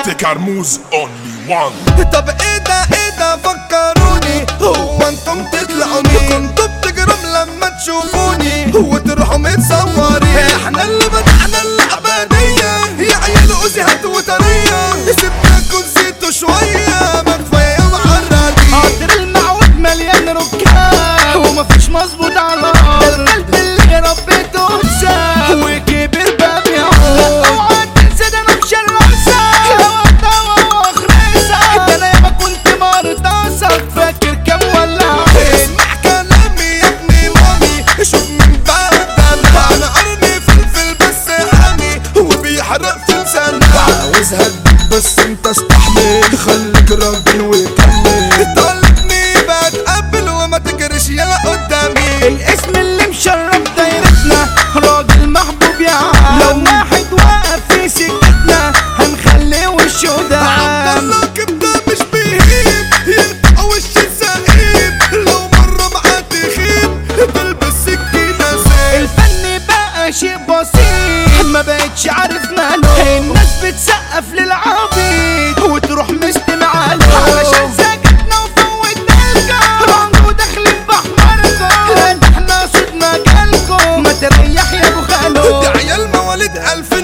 تكرموز اونلي وان طب ايه ده ايه ده فكروني هو انتم تطلعوا مين كنتوا بتجرم لما تشوفوني وتروحوا متصورين احنا اللي بدأنا اللعبة دي يا عيال اوزي هات وطرية سيبناكوا تزيدوا شوية ما كفاية معرضين قدر المعود مليان ركاب ومفيش مظبوط على الارض ده القلب اللي ربيته انسى وكبر بقى بيعود اوعى تنسى ده انا مشرسة لو هتدور واخرسة ده انا ياما كنت مرضاسة فاكر كام ولا اسمع كلامي يا ابني مامي شوف من بعد انا انا قرني فلفل بس حامي وبيحرق في لساني عاوزها تدوب بس انت استحمل خليك راجل وكمل طالبني بتقبل وما تجريش يلا قدامي الاسم اللي مشرف دايرتنا راجل محبوب يا عم لو واحد واقف في سكتنا هنخليه وشه عبد دعم الله كبده مش بيهيب يقطع وش الزهيب لو مره معاه تخيب تلبس سكينه سيف الفن بقى شيء بسيط ما بقتش عارف ماله الناس بتسقف للعبيد وتروح مستمع له علشان سكتنا وفوتنا الجو وداخلين بحمركم لا ده احنا صوت مجالكم ما تريح يا ابو خالو دي عيال مواليد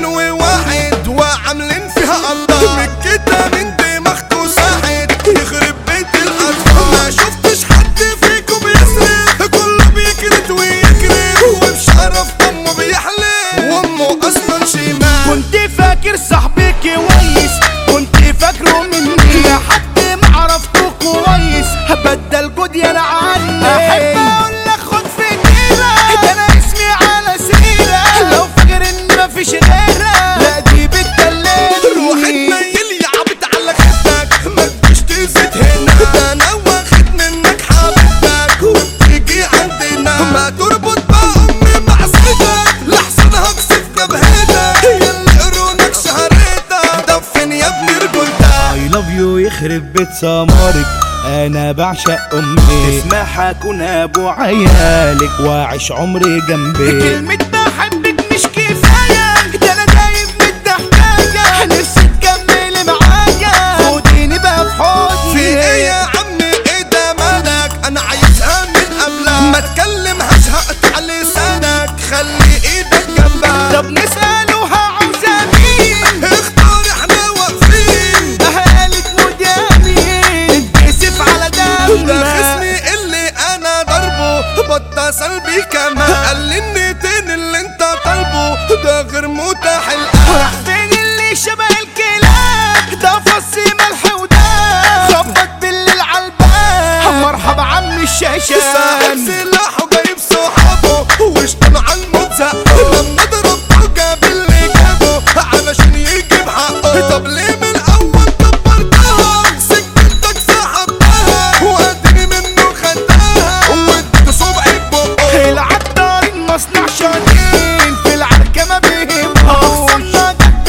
2001 وعاملين فيها الله مكتة من دماغكوا ساحت يخرب بيت الأطفال ما شفتش حد فيكم بيصرف كله بيكرت ويكرف وبشرف أمه بيحلف وأمه أصلا شمال كنت فاكر صاحبي كويس كنت فاكره مني يا حد ما عرفته كويس هبدل جودي انا عني احب اقول لك خد في جيبك ده انا اسمي على سيرة لو فاكر ان مفيش غيرها لا دي روح بتكلمني تميل يا عبد على خدك ما تجيش تزيد هنا ده انا واخد منك حبيبتك وبتيجي عندنا ما تربط بقى امي مع سيدك لحسن هكسف جبهتك هي اللي قرونك شهرتك دفن يا ابني رجولتك اي لاف يو يخرب بيت سمارك انا بعشق امي اسمح اكون ابو عيالك واعيش عمري جنبك كلمة بحبك مش كفاية ده انا دايب بالضحكاية نفسي تكملي معايا خديني بقى في حضني في ايه يا عم ايه ده مالك انا عايزها من قبلك ما تكلمهاش هقطع لسانك خلي ايدك جنبك طب نسأله عاوزة مين اختار احنا واقفين قالت مدامي اتكسف على ده دمك خصمي اللي انا ضربه بطة سلبي كمان قال لي النتين اللي انت طالبه ده غير متاح الان راح فين اللي شبه الكلاب ده فص ملح وداب خبط بالليل عالباب مرحبا عم ساحب الشاشان سلاحه جايب صحابه واشتم على المتزق لما ضربته جاب اللي جابه علشان يجيب حقه طب ليه من الاول كبرتها سكتك سحبتها واديني منه خدتها واديته صبعي ببقه العطارين مصنع شاطين في العركة ما بيهمهم اخصمنا جنب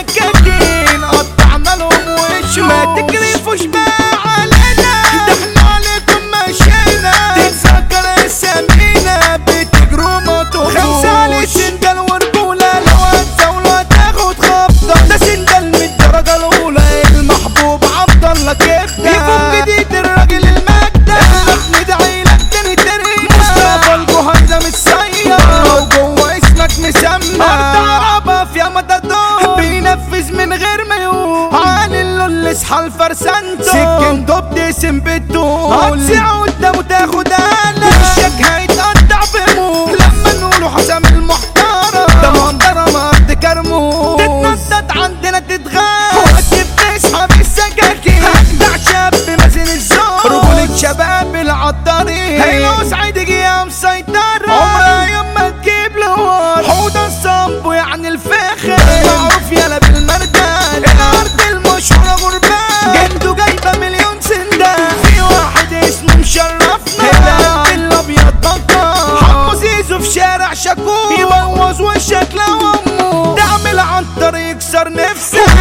سكاكين قطعنا لهم وشهم ما تكرفوش بقى علينا ده احنا عليكم مشينا تتذكر اسامينا بتجروا ما تخوش خمسة سندل ورجولة لو هتزاولوا هتاخد خبطة ده سندل من الدرجة الأولى المحبوب عبد الله كبدة يكون جديد الراجل المجدة احنا ندعي لك تاني تاني مصطفى الجهيزة متصير وجوه اسمك مسمى أرض عربة فيها متدور بينفذ من غير ما يقول علي اللول اصحى الفرسانتو سكن دوب تقسم بالطول هتسيع قدامه تاخد قلم وشك هيتقطع بموت لما نقوله حسام المحترم ده محترم ارض كرموز تتنطط عندنا تتغاب وقت بتسحب السكاكين اجدع شاب مازن الزور رجولة شباب العطارين هيلو سعيد جيه مسيطر عمرها يوم ما تجيب لور حوضة الصنب يعني الفخر معروف يلا بالمردان الارض المشهورة غربان جنده جايبة مليون سندان في واحد اسمه مشرفنا القلب الابيض بطل حمو زيزو في شارع شكور يبوظ وشك لو امه تعمل عن طريق يكسر نفسك